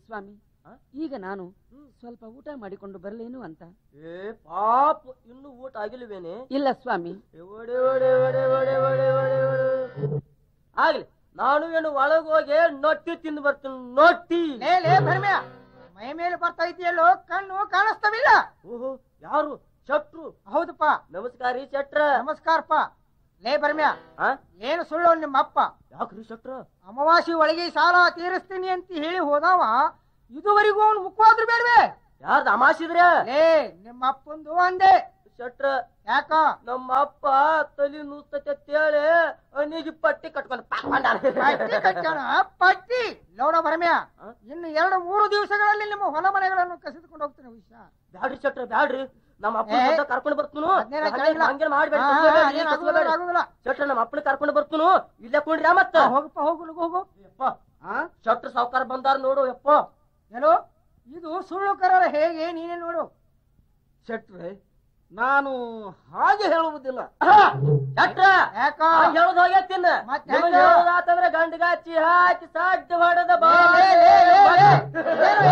ಸ್ವಾಮಿ ಆ? ಈಗ ನಾನು ಸ್ವಲ್ಪ ಊಟ ಮಾಡಿಕೊಂಡು ಬರಲೇನು ಅಂತ ಏ ಪಾಪ ಇನ್ನು ಊಟ ಆಗಿಲ್ವೇನೆ ಇಲ್ಲ ಸ್ವಾಮಿ ಏ, ಒಡೆ, ಒಡೆ, ಒಡೆ, ಒಡೆ, ಒಡೆ, ಒಡೆ, ಒಡೆ. ಆಗ್ಲಿ ನಾನು ಏನು ಒಳಗ್ ಹೋಗಿ ನೊಟ್ಟಿ ತಿಂದು ಬರ್ತೀನಿ ನೊಟ್ಟಿ ಲೇ ಲೇ ಭರ್ಮ್ಯ ಮೈ ಮೇಲೆ ಬರ್ತಾ ಇದೆಯಲ್ಲೋ ಕಣ್ಣು ಕಾಣಿಸ್ತವಿಲ್ಲ ಓಹೋ ಯಾರು ಶಟ್ರು ಹೌದಪ್ಪ ನಮಸ್ಕಾರ ರೀ ಶಟ್ರ ನಮಸ್ಕಾರಪ್ಪ ಲೇ ಭರ್ಮ್ಯ ಆ? ಏನು ಸುಳ್ಳು ನಿಮ್ಮ ಅಪ್ಪ ಯಾಕ್ರಿ ಶಟ್ರ ಅಮಾವಾಸ್ಯೆ ಒಳಗೆ ಸಾಲ ತೀರಿಸ್ತೀನಿ ಅಂತ ಹೇಳಿ ಹೋದವ ಇದುವರೆಗೂ ಅವ್ನು ಮುಖವಾದ್ರು ಬೇಡವೆ ಯಾರ್ದ ಅಮಾಸಿದ್ರೆ ಲೇ ನಿಮ್ಮ ಅಪ್ಪಂದು ಅಂದೆ ಶಟ್ರ ಯಾಕ ನಮ್ಮ ಅಪ್ಪ ತಲಿ ನೂಸ್ತತೆ ಅಂತೇಳಿ ಅನಿಗೆ ಪಟ್ಟಿ ಕಟ್ಕೊಂಡು ಪಾಕೊಂಡಾನ. ಪಟ್ಟಿ ಕಟ್ಟೋಣ ಪಟ್ಟಿ ನೋಡ ಭರಮ್ಯ ಆ? ಇನ್ನು ಎರಡು ಮೂರು ದಿವಸಗಳಲ್ಲಿ ನಿಮ್ಮ ಹೊಲ ಮನೆಗಳನ್ನು ಕಸಿದುಕೊಂಡು ಹೋಗ್ತೀನಿ ವಿಷಯ ಬ್ಯಾಡ್ರಿ ಶಟ್ರ ಬ್ಯಾಡ್ರಿ ನಮ್ಮ ಅಪ್ಪ ಏ, ಕರ್ಕೊಂಡು ಬರ್ತೀನಿ ಅದ್ನೇನ್ ಆಗಿಲ್ಲ. ಹಂಗೆ ಮಾಡ್ಬೇಡಿ ಹಾ, ಹಾ, ಕಸ್ಕೋಬೇಡ್ರಿ, ಅದೇನ್ ಆಗುದಿಲ್ಲ, ಕಸ್ಕೋಬೇಡ್ರಿ. ಆಗುದಿಲ್ಲ. ಶಟ್ರ ನಮ್ಮ ಅಪ್ಪನ ಕರ್ಕೊಂಡು ಬರ್ತೀನಿ ಇಲ್ಲೇ ಕುಂಡ್ರಿ ಮತ್ತ ಆ, ಹೋಗಪ್ಪ ಹೋಗು ಲಗು ಹೋಗು ಯಪ್ಪ ಶಟ್ರ ಸಾವ್ಕಾರ ಬಂದಾರ ನೋಡು ಯಪ್ಪ ಏನೋ ಇದು ಸುಳ್ಳು ಕರಾರ ಹೇಗೆ ನೀನೇ ನೋಡು ಶೆಟ್ರೆ ನಾನು ಹಾಗೆ ಹೇಳುವುದಿಲ್ಲ ಶಟ್ರ ಯಾಕ ಹಂಗ್ ಹೇಳೋದ್ ಹೋಗ್ಯಾತಿನ್ನ ಮತ್ತ್ ನಿಮಗ್ ಹೆಂಗ? ಹೇಳೋದಾತಂದ್ರೆ ಗಂಡಗಾಚಿ ಹಾಕಿ ಸಾಡ್ ಹೊಡೆದ ಬಾ ಲೇ, ಲೇ, ಲೇ, ಲೇ, ಲೇ, ಲೇ,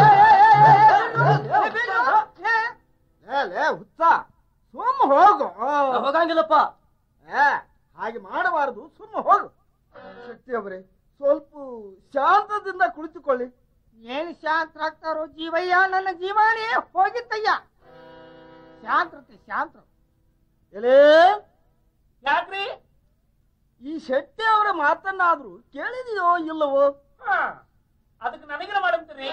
ಲೇ, ಲೇ, ಲೇ, ಏ ಲೇ ಹುಚ್ಚ ಸುಮ್ಮ ಹೋಗು ಹೋಗಂಗಿಲ್ಲಪ್ಪ ಏ ಹಾಗೆ ಮಾಡಬಾರದು ಸುಮ್ಮ ಹೋಗು ಶಕ್ತಿಯವರೇ ಸ್ವಲ್ಪ ಶಾಂತದಿಂದ ಕುಳಿತುಕೊಳ್ಳಿ ಏನ್ ಶಾಂತರಾಗ್ತಾರೋ ಜೀವಯ್ಯ ನನ್ನ ಜೀವಾನೇ ಹೋಗಿತ್ತಯ್ಯ ಶಾಂತ್ರತೆ ಶಾಂತ್ರ ಎಲೇ ಯಾಕ್ರಿ ಈ ಶೆಟ್ಟಿ ಅವರ ಮಾತನ್ನಾದ್ರೂ ಕೇಳಿದೆಯೋ ಇಲ್ಲವೋ ಹಾ ಅದಕ್ಕೆ ನನಗೇನ ಮಾಡಂತೀರಿ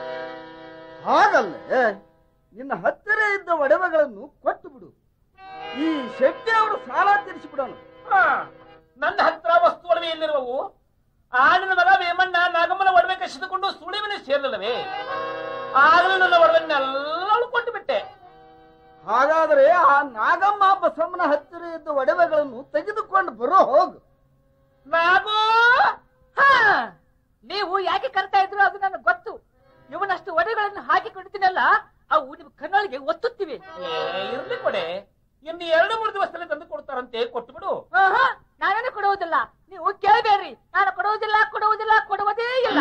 ಹಾಗಲ್ಲೇ ನಿನ್ನ ಹತ್ತಿರ ಇದ್ದ ಒಡವೆಗಳನ್ನು ಕೊಟ್ಟು ಬಿಡು ಈ ಶೆಟ್ಟಿ ಅವರು ಸಾಲ ತೀರಿಸಿಬಿಡೋಣ ಹಾ ನನ್ನ ಹತ್ರ ವಸ್ತು ಒಡವೆ ಎಲ್ಲಿರುವವು ಆಡಿನ ಮಗ ವೇಮಣ್ಣ ನಾಗಮ್ಮನ ಒಡವೆ ಕಸಿದುಕೊಂಡು ಸುಳಿವಿನ ಸೇರಲಿಲ್ಲವೇ ಆಗಲೂ ನನ್ನ ಒಡವೆನ್ನೆಲ್ಲ ಕೊಟ್ಟು ಬಿಟ್ಟೆ ಹಾಗಾದರೆ ಆ ನಾಗಮ್ಮ ಬಸಮ್ಮನ ಹತ್ತಿರ ಇದ್ದ ಒಡವೆಗಳನ್ನು ತೆಗೆದುಕೊಂಡು ಬರೋ ಹೋಗು ನಾಗು ಹಾ ನೀವು ಯಾಕೆ ಕರ್ತಾ ಇದ್ರು ಅದು ನನಗೆ ಗೊತ್ತು ಇವನಷ್ಟು ಒಡೆಗಳನ್ನು ಹಾಕಿ ಕೊಡ್ತೀನಲ್ಲ ಅವು ನಿಮ್ ಕಣ್ಣೊಳಗೆ ಒತ್ತುತ್ತಿವೆ ಏ, ಇರ್ಲಿ ಕೊಡೆ ಇನ್ನು ಎರಡು ಮೂರು ದಿವಸದಲ್ಲಿ ತಂದು ಕೊಡ್ತಾರಂತೆ ಕೊಟ್ಟು ಬಿಡು ಆಹಾ, ನಾನೇನು ಕೊಡುವುದಿಲ್ಲ ನೀವು ಕೇಳಬೇಡ್ರಿ ನಾನು ಕೊಡುವುದಿಲ್ಲ ಕೊಡುವುದಿಲ್ಲ ಕೊಡುವುದೇ ಇಲ್ಲ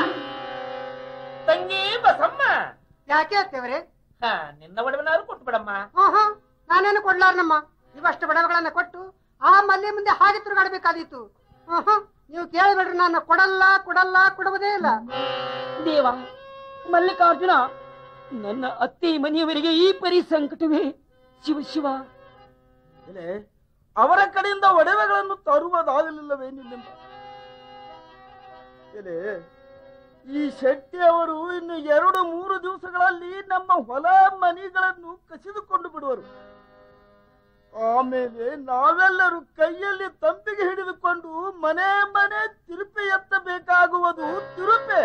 ತಂಗಿ ಬಸಮ್ಮ ಯಾಕೆ ಅತ್ತೇವ್ರೆ ಹಾ ನಿನ್ನ ಒಡವೆನಾದ್ರು ಕೊಟ್ಟು ಬಿಡಮ್ಮ ಆಹಾ ನಾನೇನು ಕೊಡ್ಲಾರ್ನಮ್ಮ ಇವಷ್ಟು ಬಡವಗಳನ್ನ ಕೊಟ್ಟು ಆ ಮಲ್ಲೆ ಮುಂದೆ ಹಾಗೆ ತಿರುಗಾಡಬೇಕಾದೀತು ಆಹಾ ನೀವು ಕೇಳಬೇಡ್ರಿ ನಾನು ಕೊಡಲ್ಲ ಕೊಡಲ್ಲ ಕೊಡುವುದೇ ಇಲ್ಲ ದೇವ ಮಲ್ಲಿಕಾರ್ಜುನ ನನ್ನ ಅತ್ತೆ ಮನೆಯವರಿಗೆ ಈ ಪರಿ ಸಂಕಟವೇ ಶಿವ ಶಿವ ಎಲೆ ಅವರ ಕಡೆಯಿಂದ ಒಡವೆಗಳನ್ನು ತರುವುದಾಗಲಿಲ್ಲವೇ ನಿನ್ನಿಂದ ಎಲೆ ಈ ಶೆಟ್ಟಿ ಅವರು ಇನ್ನು ಎರಡು ಮೂರು ದಿವಸಗಳಲ್ಲಿ ನಮ್ಮ ಹೊಲ ಮನೆಗಳನ್ನು ಕಸಿದುಕೊಂಡು ಬಿಡುವರು ಆಮೇಲೆ ನಾವೆಲ್ಲರೂ ಕೈಯಲ್ಲಿ ತಂಬಿಗೆ ಹಿಡಿದುಕೊಂಡು ಮನೆ ಮನೆ ತಿರುಪೆ ಎತ್ತಬೇಕಾಗುವುದು ತಿರುಪೆ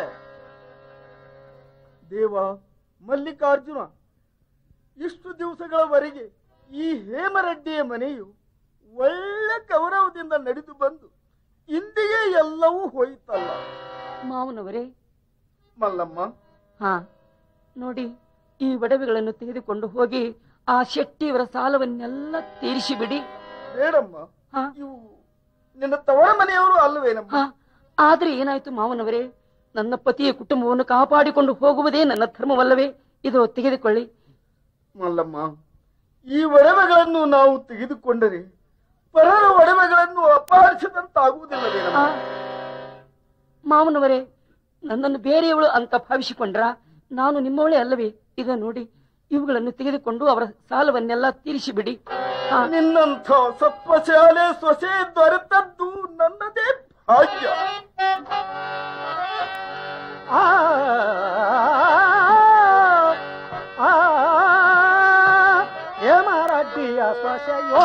ದೇವ ಮಲ್ಲಿಕಾರ್ಜುನ ಇಷ್ಟು ದಿವಸಗಳವರೆಗೆ ಈ ಹೇಮರೆಡ್ಡಿಯ ಮನೆಯು ಒಳ್ಳೆ ಗೌರವದಿಂದ ನಡೆದು ಬಂದು ಇಂದಿಗೆ ಎಲ್ಲವೂ ಹೋಯಿತಲ್ಲ ಮಾವನವರೇ ಮಲ್ಲಮ್ಮ ಹಾ ನೋಡಿ ಈ ಒಡವೆಗಳನ್ನು ತೆಗೆದುಕೊಂಡು ಹೋಗಿ ಆ ಶೆಟ್ಟಿಯವರ ಸಾಲವನ್ನೆಲ್ಲ ತೀರಿಸಿ ಬಿಡಿ ಬೇಡಮ್ಮ ಹಾ ಇವು ನಿನ್ನ ತವರ ಮನೆಯವರು ಅಲ್ಲವೇನಮ್ಮ ಹಾ ಆದ್ರೆ ಏನಾಯ್ತು ಮಾವನವರೇ ನನ್ನ ಪತಿಯ ಕುಟುಂಬವನ್ನು ಕಾಪಾಡಿಕೊಂಡು ಹೋಗುವುದೇ ನನ್ನ ಧರ್ಮವಲ್ಲವೇ ಇದು ತೆಗೆದುಕೊಳ್ಳಿ ಮಲ್ಲಮ್ಮ ಈ ಒಡವೆಗಳನ್ನು ನಾವು ತೆಗೆದುಕೊಂಡರೆ ಪರರ ಒಡವೆಗಳನ್ನು ಅಪಹರಿಸಿದಂತಾಗುವುದಿಲ್ಲವೇನಮ್ಮ ಆ, ಮಾವನವರೇ ನನ್ನನ್ನು ಬೇರೆಯವಳು ಅಂತ ಭಾವಿಸಿಕೊಂಡ್ರ ನಾನು ನಿಮ್ಮವಳೇ ಅಲ್ಲವೇ ಈಗ ನೋಡಿ ಇವುಗಳನ್ನು ತೆಗೆದುಕೊಂಡು ಅವರ ಸಾಲವನ್ನೆಲ್ಲ ತೀರಿಸಿ ಬಿಡಿ ಹಾ ನಿನ್ನಂಥ ಸತ್ವಶಾಲೆ ಸೊಸೆ ದೊರೆತದ್ದು ನನ್ನದೇ ಭಾಗ್ಯ ಆ, ಆ, ಹೇಮರಡ್ಡಿಯ ಸೊಸೆಯೋ